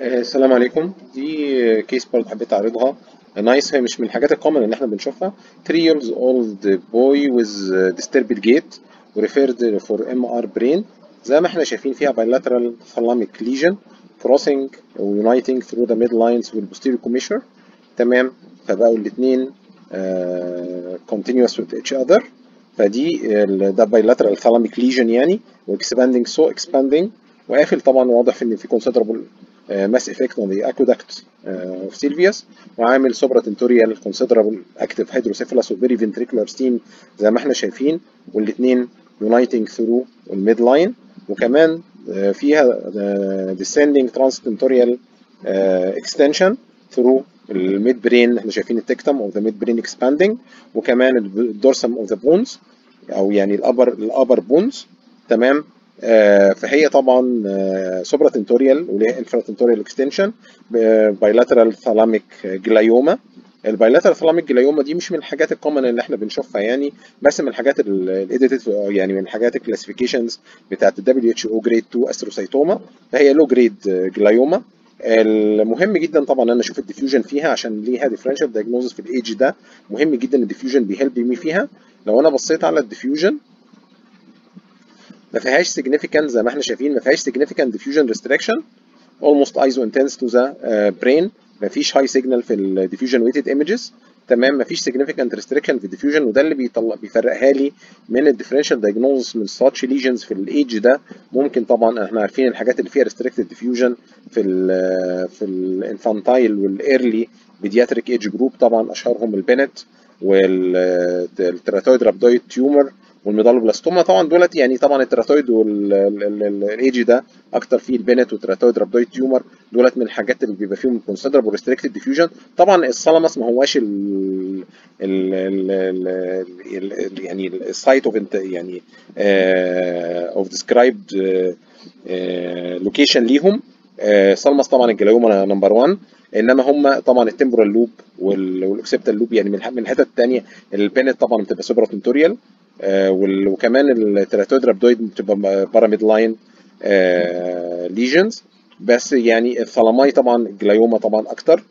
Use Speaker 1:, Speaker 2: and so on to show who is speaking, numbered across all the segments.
Speaker 1: آه، السلام عليكم دي كيس برضه حبيت اعرضها نايس هي مش من الحاجات الكومن اللي احنا بنشوفها 3 years old boy with disturbed gait referred for MR brain زي ما احنا شايفين فيها bilateral thalamic lesion crossing uniting through the midlines وال posterior commissure تمام فبقوا الاثنين continuous with each other فدي ده bilateral thalamic lesion يعني و expanding so expanding وقافل طبعا واضح ان في considerable ماس افكت اون ذا aqueduct اوف سيلفيوس وعامل سوبرا تنتوريال كونسيدرابل اكتيف هيدروسيفالس وفيري فنتريكولار ستيم زي ما احنا شايفين والاثنين يونايتنج ثرو الميد لاين وكمان فيها descending transtentorial extension through الميد برين احنا شايفين التكتم اوف ذا ميد برين اكسباندنج وكمان الدورسم اوف ذا بونز او يعني الابر الابر بونز تمام فهي طبعا سوبرا تنتوريال وليها انفرا تنتوريال اكستنشن بايلاترال ثالاميك جلايوما البايلاترال ثالاميك جلايوما دي مش من الحاجات الكومن اللي احنا بنشوفها يعني بس من الحاجات الايديتد يعني من الحاجات الكلاسيفيكيشنز بتاعت الدبليو اتش او جريد 2 استروسايتوما فهي لو جريد جلايوما المهم جدا طبعا انا اشوف الديفيوجن فيها عشان ليها ديفرنشال دايجنوزس في الايدج ده مهم جدا الديفيوجن بيهلب مي فيها لو انا بصيت على الديفيوجن ما فيهاش significant زي ما احنا شايفين ما فيهاش significant diffusion restriction almost iso intense to the uh, brain ما فيش high signal في ال diffusion weighted images تمام ما فيش significant restriction في الديفيوجن وده اللي بيطلع بيفرقها لي من الديفرنشال diagnosis من such lesions في الايدج ده ممكن طبعا احنا عارفين الحاجات اللي فيها restricted diffusion في ال في الانفانتايل والايرلي بيدياتريك ايدج جروب طبعا اشهرهم البنت والتراتويد رابدويد تيومر والميدالوبلاستوما طبعا دولت يعني طبعا التراتويد والايجي ده اكتر فيه البنت والتراتويد رابدويد تيومر دولت من الحاجات اللي بيبقى فيهم كونسيدربل ريستريكتد ديفيوجن طبعا السلامس ما هواش ال ال ال يعني السايت اوف يعني اوف ديسكرايبد لوكيشن ليهم سلمس طبعا الجلايوما نمبر 1 انما هم طبعا التمبرال لوب والاوكسيبتال لوب يعني من الحته الثانيه البنت طبعا بتبقى سوبرا تنتوريال آه وكمان التراتويد رابدويد بتبقى باراميد لاين آه ليجنز بس يعني الثلاماي طبعا الجلايوما طبعا اكتر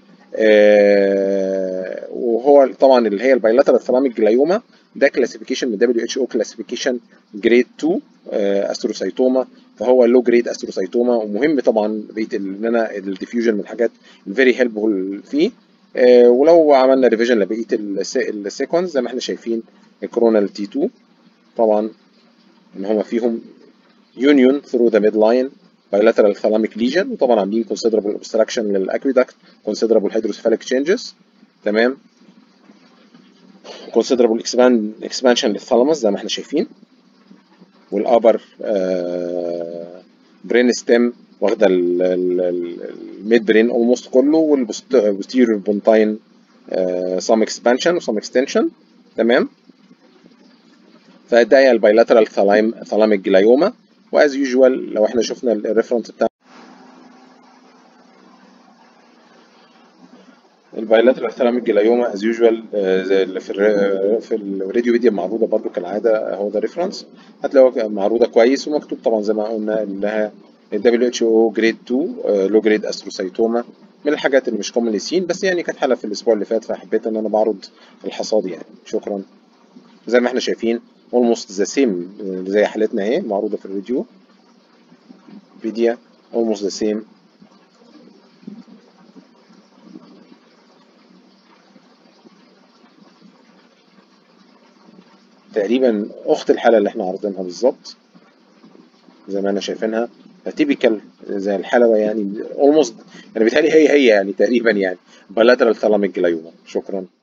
Speaker 1: آه وهو طبعا اللي هي البايلاترال ثلاميك جلايوما ده كلاسيفيكيشن من دبليو اتش او كلاسيفيكيشن جريد 2 استروسايتوما فهو لو جريد استروسايتوما ومهم طبعا بقيه ان انا الديفيوجن من الحاجات الفيري هيلبفول فيه ولو عملنا ريفيجن لبقيه السيكونس زي ما احنا شايفين الكورونال تي 2 طبعا ان هما فيهم يونيون ثرو ذا ميد لاين bilateral thalamic lesion وطبعا عاملين considerable obstruction للاكويدكت considerable hydrocephalic changes تمام considerable expand expansion للثالاموس زي ما احنا شايفين والابر برين ستيم واخده الميد برين اولموست كله والبوستيريور بونتاين some expansion وسم extension تمام فده هي البايلاترال ثالاميك جلايوما واز يوجوال لو احنا شفنا الريفرنس بتاع البايلاترال ثالاميك جلايوما از يوجوال زي اللي في في الراديو فيديو معروضه برضو كالعاده هو ده ريفرنس هتلاقوها معروضه كويس ومكتوب طبعا زي ما قلنا انها دبليو اتش او جريد 2 لو جريد استروسايتوما من الحاجات اللي مش كومنلي سين بس يعني كانت حاله في الاسبوع اللي فات فحبيت ان انا بعرض الحصاد يعني شكرا زي ما احنا شايفين almost the same زي حالتنا اهي معروضه في الفيديو فيديا almost the same تقريبا اخت الحاله اللي احنا عارضينها بالظبط زي ما احنا شايفينها تيبيكال زي الحلوه يعني almost يعني بيتهيألي هي هي يعني تقريبا يعني bilateral thalamic glyoma شكرا